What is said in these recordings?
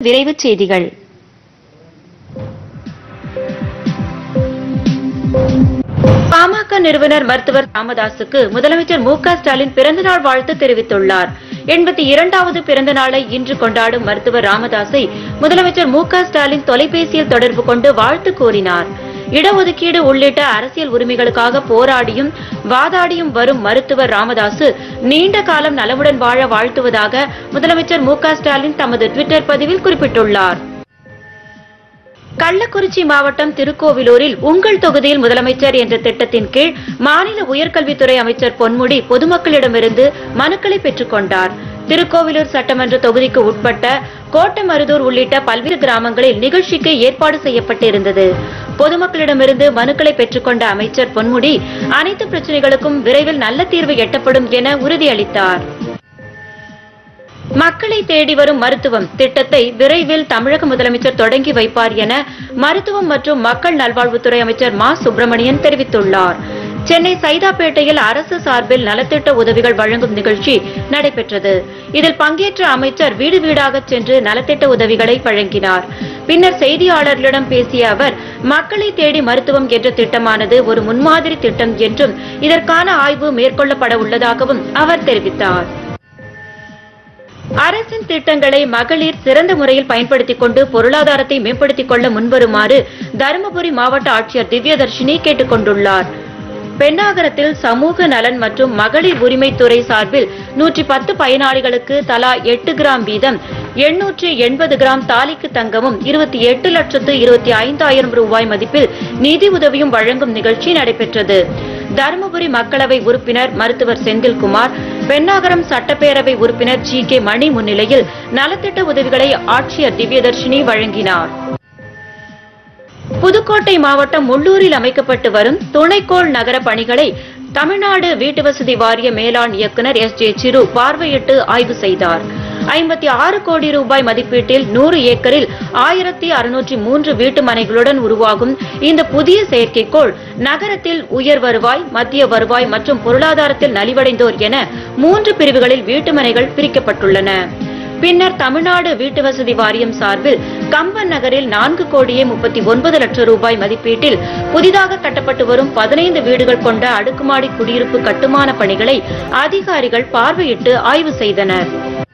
விரைவுச் செய்திகள் பாமக நிறுவனர் மருத்துவர் ராமதாசுக்கு முதலமைச்சர் மு க ஸ்டாலின் பிறந்தநாள் வாழ்த்து தெரிவித்துள்ளார் எண்பத்தி இரண்டாவது பிறந்த நாளை இன்று கொண்டாடும் மருத்துவர் ராமதாஸை முதலமைச்சர் மு க ஸ்டாலின் தொலைபேசியில் தொடர்பு கொண்டு வாழ்த்து கூறினார் இடஒதுக்கீடு உள்ளிட்ட அரசியல் உரிமைகளுக்காக போராடியும் வாதாடியும் வரும் மருத்துவர் ராமதாசு நீண்ட காலம் நலமுடன் வாழ வாழ்த்துவதாக முதலமைச்சர் மு க ஸ்டாலின் தமது டுவிட்டர் பதிவில் குறிப்பிட்டுள்ளார் கள்ளக்குறிச்சி மாவட்டம் திருக்கோவிலூரில் உங்கள் தொகுதியில் முதலமைச்சர் என்ற திட்டத்தின் கீழ் மாநில உயர்கல்வித்துறை அமைச்சர் பொன்முடி பொதுமக்களிடமிருந்து மனுக்களை பெற்றுக் கொண்டார் திருக்கோவிலூர் சட்டமன்ற தொகுதிக்கு உட்பட்ட கோட்டமருதூர் உள்ளிட்ட பல்வேறு கிராமங்களில் நிகழ்ச்சிக்கு ஏற்பாடு செய்யப்பட்டிருந்தது பொதுமக்களிடமிருந்து மனுக்களை பெற்றுக்கொண்ட அமைச்சர் பொன்முடி அனைத்து பிரச்சனைகளுக்கும் விரைவில் நல்ல தீர்வு எட்டப்படும் என உறுதியளித்தார் மக்களை தேடி வரும் மருத்துவம் திட்டத்தை விரைவில் தமிழக முதலமைச்சர் தொடங்கி வைப்பார் என மருத்துவம் மற்றும் மக்கள் நல்வாழ்வுத்துறை அமைச்சர் மா சுப்பிரமணியன் தெரிவித்துள்ளார் சென்னை சைதாப்பேட்டையில் அரசு சார்பில் நலத்திட்ட உதவிகள் வழங்கும் நிகழ்ச்சி நடைபெற்றது இதில் பங்கேற்ற அமைச்சர் வீடு வீடாக சென்று நலத்திட்ட உதவிகளை வழங்கினார் பின்னர் செய்தியாளர்களிடம் பேசிய அவர் மக்களை தேடி மருத்துவம் என்ற திட்டமானது ஒரு முன்மாதிரி திட்டம் என்றும் இதற்கான ஆய்வு மேற்கொள்ளப்பட உள்ளதாகவும் அவர் தெரிவித்தார் அரசின் திட்டங்களை மகளிர் சிறந்த முறையில் பயன்படுத்திக் கொண்டு பொருளாதாரத்தை மேம்படுத்திக் கொள்ள முன்வருமாறு தருமபுரி மாவட்ட ஆட்சியர் திவ்யதர்ஷினி கேட்டுக் கொண்டுள்ளார் பெண்ணாகரத்தில் சமூக நலன் மற்றும் மகளிர் உரிமைத்துறை சார்பில் நூற்றி பத்து பயனாளிகளுக்கு தலா எட்டு கிராம் வீதம் எண்ணூற்று எண்பது கிராம் தாலிக்கு தங்கமும் இருபத்தி எட்டு லட்சத்து இருபத்தி ஐந்தாயிரம் ரூபாய் மதிப்பில் நிதி உதவியும் வழங்கும் நிகழ்ச்சி நடைபெற்றது தருமபுரி மக்களவை உறுப்பினர் மருத்துவர் செந்தில்குமார் பெண்ணாகரம் சட்டப்பேரவை உறுப்பினர் ஜி கே மணி முன்னிலையில் நலத்திட்ட உதவிகளை ஆட்சியர் திவ்யதர்ஷினி வழங்கினார் புதுக்கோட்டை மாவட்டம் முள்ளூரில் அமைக்கப்பட்டு வரும் துணைக்கோள் நகர பணிகளை தமிழ்நாடு வீட்டுவசதி வாரிய மேலாண் இயக்குநர் எஸ் ஜே சிறு பார்வையிட்டு ஆய்வு செய்தார் ஐம்பத்தி ஆறு கோடி ரூபாய் மதிப்பீட்டில் நூறு ஏக்கரில் ஆயிரத்தி அறுநூற்றி மூன்று வீட்டு மனைகளுடன் உருவாகும் இந்த புதிய செயற்கைக்கோள் நகரத்தில் உயர் வருவாய் மத்திய வருவாய் மற்றும் பொருளாதாரத்தில் நலிவடைந்தோர் என மூன்று பிரிவுகளில் வீட்டுமனைகள் பிரிக்கப்பட்டுள்ளன பின்னர் தமிழ்நாடு வீட்டுவசதி வாரியம் சார்பில் கம்பன் நகரில் நான்கு கோடியே முப்பத்தி ஒன்பது லட்சம் ரூபாய் மதிப்பீட்டில் புதிதாக கட்டப்பட்டு வரும் பதினைந்து வீடுகள் கொண்ட அடுக்குமாடி குடியிருப்பு கட்டுமான பணிகளை அதிகாரிகள் பார்வையிட்டு ஆய்வு செய்தனர்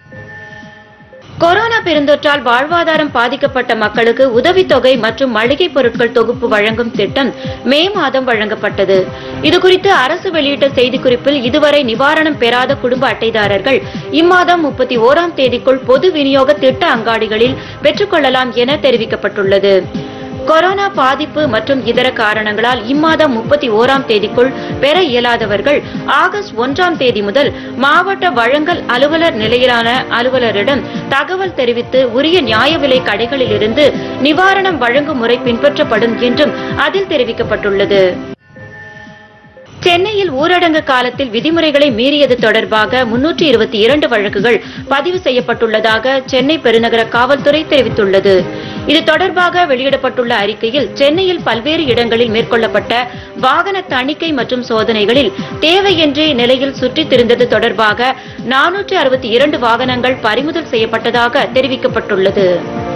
கொரோனா பெருந்தொற்றால் வாழ்வாதாரம் பாதிக்கப்பட்ட மக்களுக்கு உதவித்தொகை மற்றும் மளிகைப் பொருட்கள் தொகுப்பு வழங்கும் திட்டம் மே மாதம் வழங்கப்பட்டது இதுகுறித்து அரசு வெளியிட்ட செய்திக்குறிப்பில் இதுவரை நிவாரணம் பெறாத குடும்ப அட்டைதாரர்கள் இம்மாதம் முப்பத்தி ஓராம் தேதிக்குள் பொது விநியோக திட்ட அங்காடிகளில் பெற்றுக்கொள்ளலாம் என தெரிவிக்கப்பட்டுள்ளது கொரோனா பாதிப்பு மற்றும் இதர காரணங்களால் இம்மாதம் முப்பத்தி ஓராம் தேதிக்குள் பெற இயலாதவர்கள் ஆகஸ்ட் ஒன்றாம் தேதி முதல் மாவட்ட வழங்கல் அலுவலர் நிலையிலான அலுவலரிடம் தகவல் தெரிவித்து உரிய நியாய விலை கடைகளிலிருந்து நிவாரணம் வழங்கும் முறை பின்பற்றப்படும் என்றும் அதில் தெரிவிக்கப்பட்டுள்ளது சென்னையில் ஊரடங்கு காலத்தில் விதிமுறைகளை மீறியது தொடர்பாக முன்னூற்றி இருபத்தி இரண்டு வழக்குகள் பதிவு செய்யப்பட்டுள்ளதாக சென்னை பெருநகர காவல்துறை தெரிவித்துள்ளது இது தொடர்பாக வெளியிடப்பட்டுள்ள அறிக்கையில் சென்னையில் பல்வேறு இடங்களில் மேற்கொள்ளப்பட்ட வாகன தணிக்கை மற்றும் சோதனைகளில் தேவையின்றி நிலையில் சுற்றித் திரிந்தது தொடர்பாக நானூற்று அறுபத்தி இரண்டு வாகனங்கள் பறிமுதல் செய்யப்பட்டதாக தெரிவிக்கப்பட்டுள்ளது